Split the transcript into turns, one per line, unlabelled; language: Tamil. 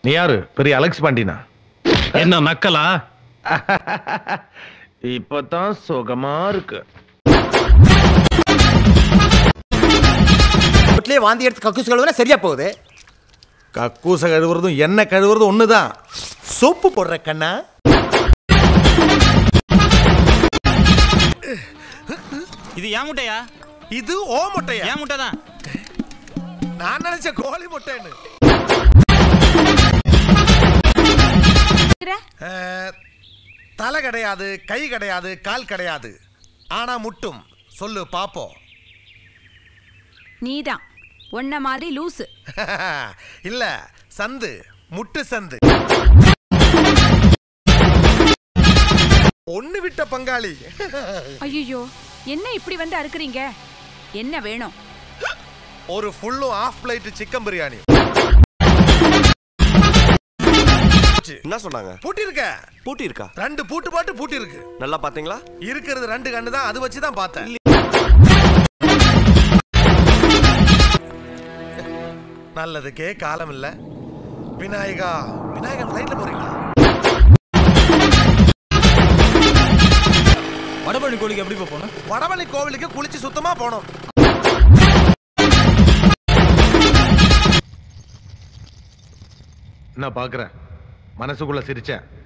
நீ யாரு பெரிய அலெக்ஸ் பாண்டினா
என்ன நக்கலா
இப்பதான் சுகமா இருக்கு
வீட்லயே வாந்தி எடுத்து கக்கூஸ் கழுவுனா சரியா போகுது
கக்கூச கழுவுறதும் எண்ணெய் கழுவுறதும் ஒண்ணுதான்
சோப்பு போடுற கண்ணா
இது ஏன் முட்டையா
இது ஓ முட்டையா
ஏன் முட்டை தான்
நான் நினைச்ச கோழி முட்டைன்னு அஹ், தலை கிடையாது கை கிடையாது கால் கிடையாது ஆனா முட்டும் சொல்லு பாப்போம்
நீதான் உன்ன மாதிரி லூசு
இல்ல சந்து முட்டு சந்து ஒண்ணு விட்ட பங்காளி
ஐயோ என்ன இப்படி வந்து அறுக்குறீங்க என்ன வேணும்
ஒரு ஃபுல்லும் ஆஃப் பிளேட் சிக்கன் பிரியாணி
என்ன சொன்னாங்க
பூட்டி இருக்க
பூட்டி இருக்கா
ரெண்டு பூட்டு பாட்டு பூட்டி இருக்கு
நல்லா பாத்தீங்களா
இருக்கிறது ரெண்டு கண்ணு தான் அது வச்சு தான் பார்த்தேன் நல்லதுக்கே காலம் இல்ல விநாயகா விநாயகர் ஃப்ளைட்ல போறீங்களா
வடபழனி கோழிக்கு எப்படி போகணும்
வடவள்ளி கோவிலுக்கு குளிச்சு சுத்தமா போனோம்
என்ன பாக்குற மனசுக்குள்ள சிரிச்சேன்